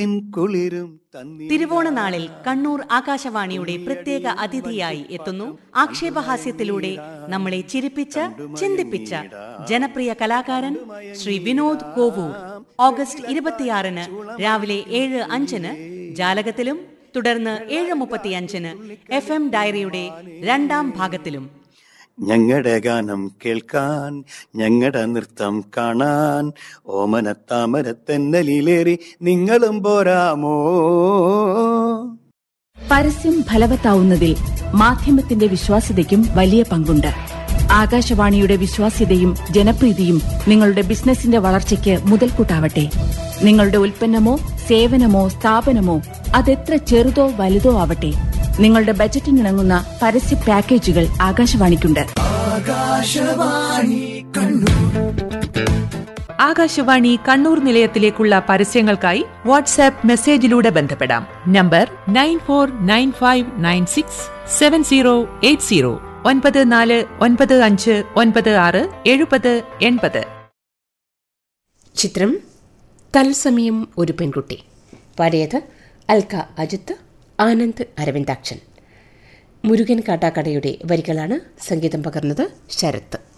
കുളിരും തന്നി തിരുവോണ നാളിൽ കണ്ണൂർ ആകാശവാണിയുടെ പ്രത്യേക അതിഥിയായി എത്തുന്നു ആക്ഷേപഹാസ്യത്തിലൂടെ നമ്മളെ ചിരിപ്പിച്ച ചിന്തിപ്പിച്ച ജനപ്രിയ കലാകാരൻ ശ്രീ വിനോദ് കോവൂർ ഓഗസ്റ്റ് ഇരുപത്തിയാറിന് രാവിലെ ഏഴ് അഞ്ചിന് ജാലകത്തിലും തുടർന്ന് ഏഴ് മുപ്പത്തിയഞ്ചിന് എഫ് എം ഡയറിയുടെ രണ്ടാം ഭാഗത്തിലും ഞങ്ങളുടെ ഗാനം കേൾക്കാൻ ഞങ്ങളുടെ നൃത്തം കാണാൻ ഓമനത്താമരത്തെന്നലിലേറി നിങ്ങളും പോരാമോ പരസ്യം ഫലവത്താവുന്നതിൽ മാധ്യമത്തിന്റെ വിശ്വാസ്യതയ്ക്കും വലിയ പങ്കുണ്ട് ആകാശവാണിയുടെ വിശ്വാസ്യതയും ജനപ്രീതിയും നിങ്ങളുടെ ബിസിനസിന്റെ വളർച്ചയ്ക്ക് മുതൽക്കൂട്ടാവട്ടെ നിങ്ങളുടെ ഉൽപ്പന്നമോ സേവനമോ സ്ഥാപനമോ അതെത്ര ചെറുതോ വലുതോ ആവട്ടെ നിങ്ങളുടെ ബജറ്റിനിണങ്ങുന്ന പരസ്യ പാക്കേജുകൾ ആകാശവാണിക്കുണ്ട് ആകാശവാണി കണ്ണൂർ നിലയത്തിലേക്കുള്ള പരസ്യങ്ങൾക്കായി വാട്സാപ്പ് മെസ്സേജിലൂടെ ബന്ധപ്പെടാം number nine four nine five nine six seven zero eight zero ഒൻപത് നാല് ഒൻപത് അഞ്ച് ഒൻപത് ആറ് എഴുപത് എൺപത് ചിത്രം തത്സമയം ഒരു പെൺകുട്ടി പാടിയത് അൽക്ക അജിത്ത് ആനന്ദ് അരവിന്ദാക്ഷൻ മുരുകൻ കാട്ടാക്കടയുടെ വരികളാണ് സംഗീതം പകർന്നത് ശരത്ത്